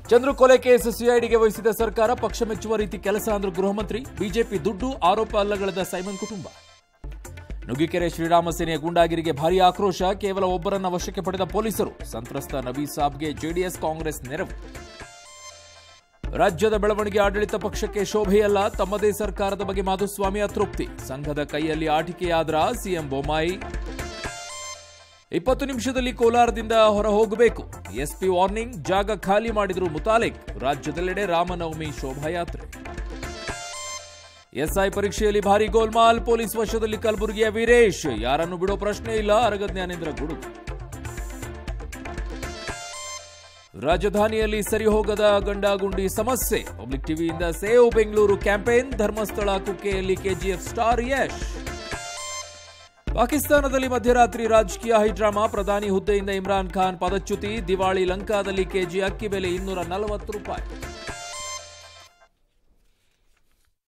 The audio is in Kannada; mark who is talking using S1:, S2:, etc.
S1: ಚಂದ್ರು ಕೊಲೆ ಕೇಸ್ ಸಿಐಡಿಗೆ ವಹಿಸಿದ ಸರ್ಕಾರ ಪಕ್ಷ ಮೆಚ್ಚುವ ರೀತಿ ಕೆಲಸ ಅಂದ್ರು ಗೃಹ ಮಂತ್ರಿ ಬಿಜೆಪಿ ದುಡ್ಡು ಆರೋಪ ಅಲ್ಲಗಳದ ಸೈಮನ್ ಕುಟುಂಬ ನುಗ್ಗಿಕೆರೆ ಶ್ರೀರಾಮ ಸೇನೆಯ ಗೂಂಡಾಗಿರಿಗೆ ಭಾರೀ ಆಕ್ರೋಶ ಕೇವಲ ಒಬ್ಬರನ್ನ ವಶಕ್ಕೆ ಪಡೆದ ಪೊಲೀಸರು ಸಂತ್ರಸ್ತ ನಬೀ ಸಾಬ್ಗೆ ಜೆಡಿಎಸ್ ಕಾಂಗ್ರೆಸ್ ನೆರವು ರಾಜ್ಯದ ಬೆಳವಣಿಗೆ ಆಡಳಿತ ಪಕ್ಷಕ್ಕೆ ಶೋಭೆಯಲ್ಲ ತಮ್ಮದೇ ಸರ್ಕಾರದ ಬಗ್ಗೆ ಮಾಧುಸ್ವಾಮಿ ಅತೃಪ್ತಿ ಸಂಘದ ಕೈಯಲ್ಲಿ ಆಟಿಕೆಯಾದ್ರ ಸಿಎಂ ಬೊಮ್ಮಾಯಿ ಇಪ್ಪತ್ತು ನಿಮಿಷದಲ್ಲಿ ಕೋಲಾರದಿಂದ ಹೊರ ಹೋಗಬೇಕು ಎಸ್ಪಿ ವಾರ್ನಿಂಗ್ ಜಾಗ ಖಾಲಿ ಮಾಡಿದ್ರು ಮುತಾಲಿಕ್ ರಾಜ್ಯದೆಲ್ಲೆಡೆ ರಾಮನವಮಿ ಶೋಭಾಯಾತ್ರೆ ಎಸ್ಐ ಪರೀಕ್ಷೆಯಲ್ಲಿ ಭಾರಿ ಗೋಲ್ಮಾಲ್ ಪೊಲೀಸ್ ವಶದಲ್ಲಿ ಕಲಬುರಗಿಯ ವೀರೇಶ್ ಯಾರನ್ನು ಬಿಡೋ ಪ್ರಶ್ನೆ ಇಲ್ಲ ಅರಗ ಜ್ಞಾನೇಂದ್ರ ಗುಡುಗು ರಾಜಧಾನಿಯಲ್ಲಿ ಸರಿ ಹೋಗದ ಗಂಡಾಗುಂಡಿ ಸಮಸ್ಯೆ ಪಬ್ಲಿಕ್ ಟಿವಿಯಿಂದ ಸೇವ್ ಬೆಂಗಳೂರು ಕ್ಯಾಂಪೇನ್ ಧರ್ಮಸ್ಥಳ ಕುಕ್ಕೆಯಲ್ಲಿ ಕೆಜಿಎಫ್ ಸ್ಟಾರ್ ಯಶ್ ಪಾಕಿಸ್ತಾನದಲ್ಲಿ ಮಧ್ಯರಾತ್ರಿ ರಾಜಕೀಯ ಹೈಡ್ರಾಮಾ ಪ್ರಧಾನಿ ಹುದ್ದೆಯಿಂದ ಇಮ್ರಾನ್ ಖಾನ್ ಪದಚ್ಯುತಿ ದಿವಾಳಿ ಲಂಕಾದಲ್ಲಿ ಕೆಜಿ ಅಕ್ಕಿ ಬೆಲೆ ಇನ್ನೂರ ನಲವತ್ತು ರೂಪಾಯಿ